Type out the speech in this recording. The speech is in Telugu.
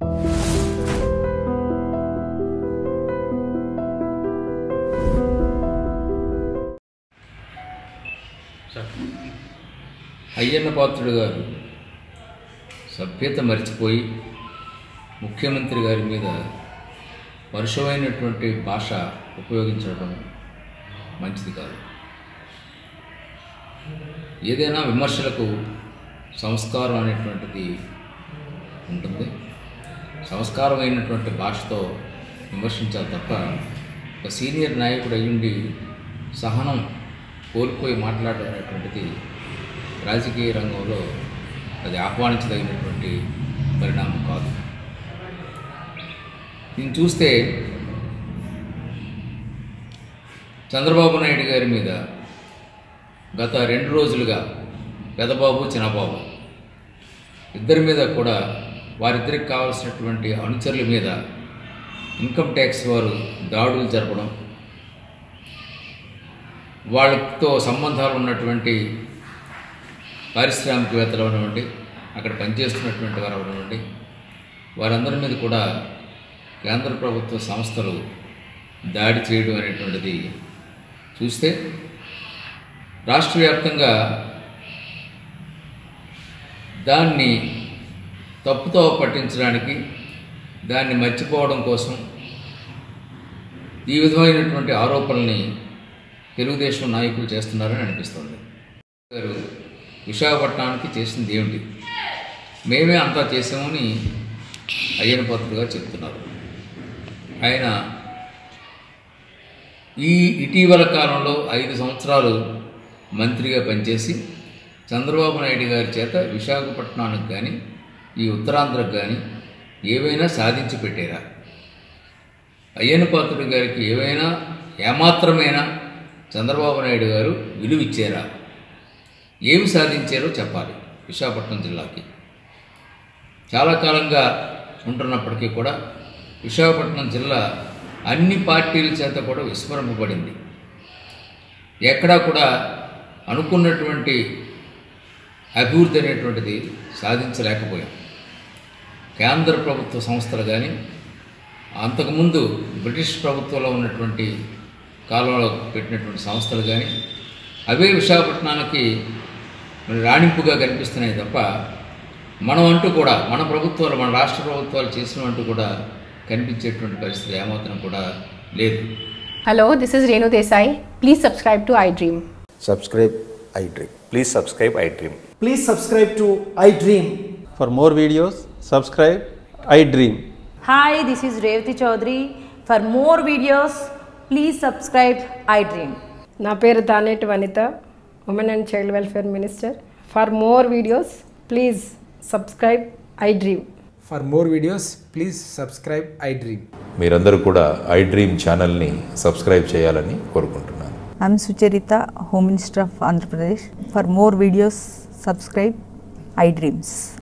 అయ్యన్న పాత్రుడు గారు సభ్యత మరిచిపోయి ముఖ్యమంత్రి గారి మీద పరుషమైనటువంటి భాష ఉపయోగించడం మంచిది కాదు ఏదైనా విమర్శలకు సంస్కారం అనేటువంటిది ఉంటుంది సంస్కారమైనటువంటి భాషతో విమర్శించాలి తప్ప ఒక సీనియర్ నాయకుడు అయ్యుండి సహనం కోల్పోయి మాట్లాడడం అనేటువంటిది రాజకీయ రంగంలో అది ఆహ్వానించదగినటువంటి పరిణామం కాదు దీన్ని చూస్తే చంద్రబాబు నాయుడు గారి మీద గత రెండు రోజులుగా పెదబాబు చిన్నబాబు ఇద్దరి మీద కూడా వారిద్దరికి కావలసినటువంటి అనుచరుల మీద ఇన్కమ్ ట్యాక్స్ వారు దాడులు జరపడం వాళ్ళతో సంబంధాలు ఉన్నటువంటి పారిశ్రామికవేత్తలు అవనివ్వండి అక్కడ పనిచేస్తున్నటువంటి వారు అవనివ్వండి వారందరి మీద కూడా కేంద్ర ప్రభుత్వ సంస్థలు దాడి చేయడం అనేటువంటిది చూస్తే రాష్ట్ర వ్యాప్తంగా దాన్ని తప్పుతో పట్టించడానికి దాన్ని మర్చిపోవడం కోసం ఈ విధమైనటువంటి ఆరోపణల్ని తెలుగుదేశం నాయకులు చేస్తున్నారని అనిపిస్తుంది గారు విశాఖపట్నానికి చేసింది ఏమిటి మేమే అంతా చేసామని అయ్యన పాత్రుడు గారు చెప్తున్నారు ఆయన ఈ ఇటీవల కాలంలో ఐదు సంవత్సరాలు మంత్రిగా పనిచేసి చంద్రబాబు నాయుడు గారి చేత విశాఖపట్నానికి కానీ ఈ ఉత్తరాంధ్రకు కానీ ఏవైనా సాధించి పెట్టారా అయ్యన్న పాత్రుడు గారికి ఏవైనా ఏమాత్రమైనా చంద్రబాబు నాయుడు గారు విలువ ఇచ్చారా ఏమి సాధించారో చెప్పాలి విశాఖపట్నం జిల్లాకి చాలా కాలంగా ఉంటున్నప్పటికీ కూడా విశాఖపట్నం జిల్లా అన్ని పార్టీల చేత కూడా విస్మరింపబడింది ఎక్కడా కూడా అనుకున్నటువంటి అభివృద్ధి అనేటువంటిది సాధించలేకపోయాం కేంద్ర ప్రభుత్వ సంస్థలు కానీ అంతకుముందు బ్రిటిష్ ప్రభుత్వంలో ఉన్నటువంటి కాలంలో పెట్టినటువంటి సంస్థలు కానీ అవే విశాఖపట్నానికి మరి రాణింపుగా కనిపిస్తున్నాయి తప్ప మనం అంటూ కూడా మన ప్రభుత్వాలు మన రాష్ట్ర ప్రభుత్వాలు చేసినవంటూ కూడా కనిపించేటువంటి పరిస్థితి ఏమాత్రం కూడా లేదు Hello, this is Renu Desai. Please subscribe to iDream. subscribe iDream. Please subscribe iDream. Please subscribe to iDream. For more videos, subscribe iDream. Hi, this is Revati Chaudhary. For more videos, please subscribe iDream. నా పేరు Taneti Vanitha women and child welfare minister for more videos please subscribe iDream For more videos, please subscribe iDream. మీరందరూ కూడా iDream ఛానల్ని సబ్స్క్రైబ్ చేయాలని కోరుకుంటున్నాను I'm Sucharita, Home Minister of Andhra Pradesh. For more videos, subscribe iDreams.